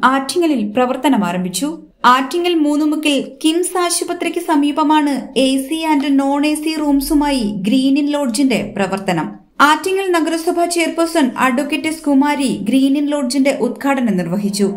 ആറ്റിങ്ങലിൽ പ്രവർത്തനം ആരംഭിച്ചു ആറ്റിങ്ങൽ മൂന്നുമുക്കിൽ കിംസ് ആശുപത്രിക്ക് സമീപമാണ് A C and non A C റൂംസുമായി ഗ്രീനിൻ ലോഡ്ജിന്റെ പ്രവർത്തനം ആറ്റിങ്ങൽ നഗരസഭാ chairperson advocate S Kumari Green Inn ലോഡ്ജിന്റെ ഉദ്ഘാടനം നിർവഹിച്ചു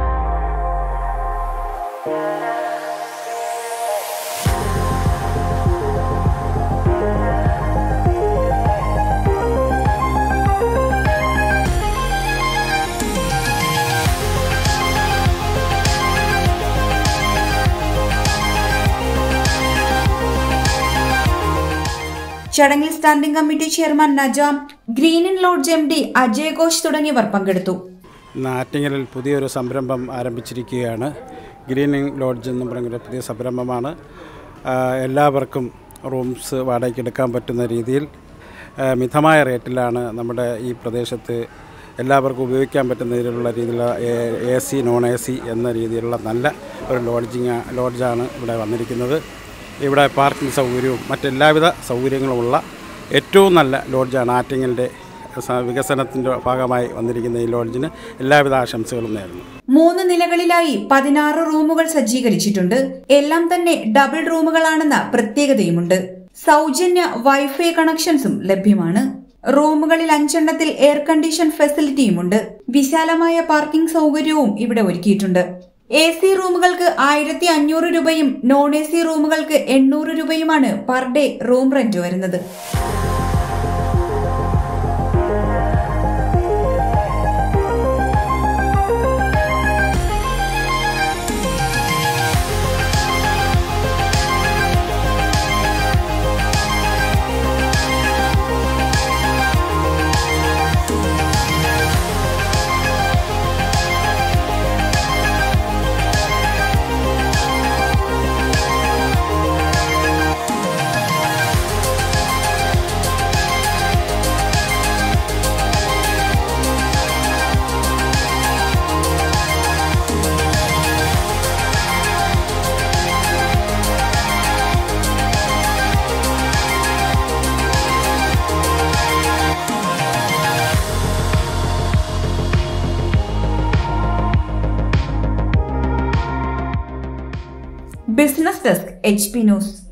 ചടങ്ങിൽ standing committee chairman Najam Green Inn lodge M D Ajay Ghosh തുടങ്ങിയവർ പങ്കെടുത്തു ഇന്ന് ആറ്റിങ്ങലിൽ പുതിയൊരു സംരംഭം ആരംഭിച്ചിരിക്കുകയാണ് ഗ്രീനിങ് ലോഡ്ജ് എന്നും പറഞ്ഞൊരു പുതിയ സംരംഭമാണ് ആ, എല്ലാവർക്കും റൂംസ് വാടകയ്ക്ക് എടുക്കാൻ പറ്റുന്ന രീതിയിൽ ആ, മിതമായ റേറ്റിലാണ് നമ്മുടെ ഈ പ്രദേശത്ത് എല്ലാവർക്കും ഉപയോഗിക്കാൻ പറ്റുന്ന രീതിയിലുള്ള രീതിയിലുള്ള A C non A C എന്ന രീതിയിലുള്ള നല്ല ഒരു ലോഡ്ജിങ് ലോഡ്ജാണ് ഇവിടെ വന്നിരിക്കുന്നത് ഇവിടെ പാർക്കിംഗ് സൗകര്യവും മറ്റെല്ലാവിധ സൗകര്യങ്ങളുമുള്ള ഏറ്റവും നല്ല ലോഡ്ജാണ് ആറ്റിങ്ങലിൻ്റെ സ- വികസനത്തിൻ്റെ ഭാഗമായി വന്നിരിക്കുന്ന ഈ ലോഡ്ജിന് എല്ലാവിധ ആശംസകളും നേരുന്നു മൂന്ന് നിലകളിലായി പതിനാറ് റൂമുകൾ സജ്ജീകരിച്ചിട്ടുണ്ട് എല്ലാം തന്നെ ഡബിൾ റൂമുകളാണെന്ന പ്രത്യേകതയുമുണ്ട് സൗജന്യ വൈഫൈ കണക്ഷൻസും ലഭ്യമാണ് റൂമുകളിൽ അഞ്ചെണ്ണത്തിൽ എയർ കണ്ടീഷൻ ഫെസിലിറ്റിയുമുണ്ട് വിശാലമായ പാർക്കിംഗ് സൗകര്യവും ഇവിടെ ഒരുക്കിയിട്ടുണ്ട് എ സി റൂമുകൾക്ക് ആയിരത്തി അഞ്ഞൂറ് രൂപയും നോൺ എ സി റൂമുകൾക്ക് എണ്ണൂറ് രൂപയുമാണ് പെർ ഡേ റൂം റെന്റ് വരുന്നത് business desk H P news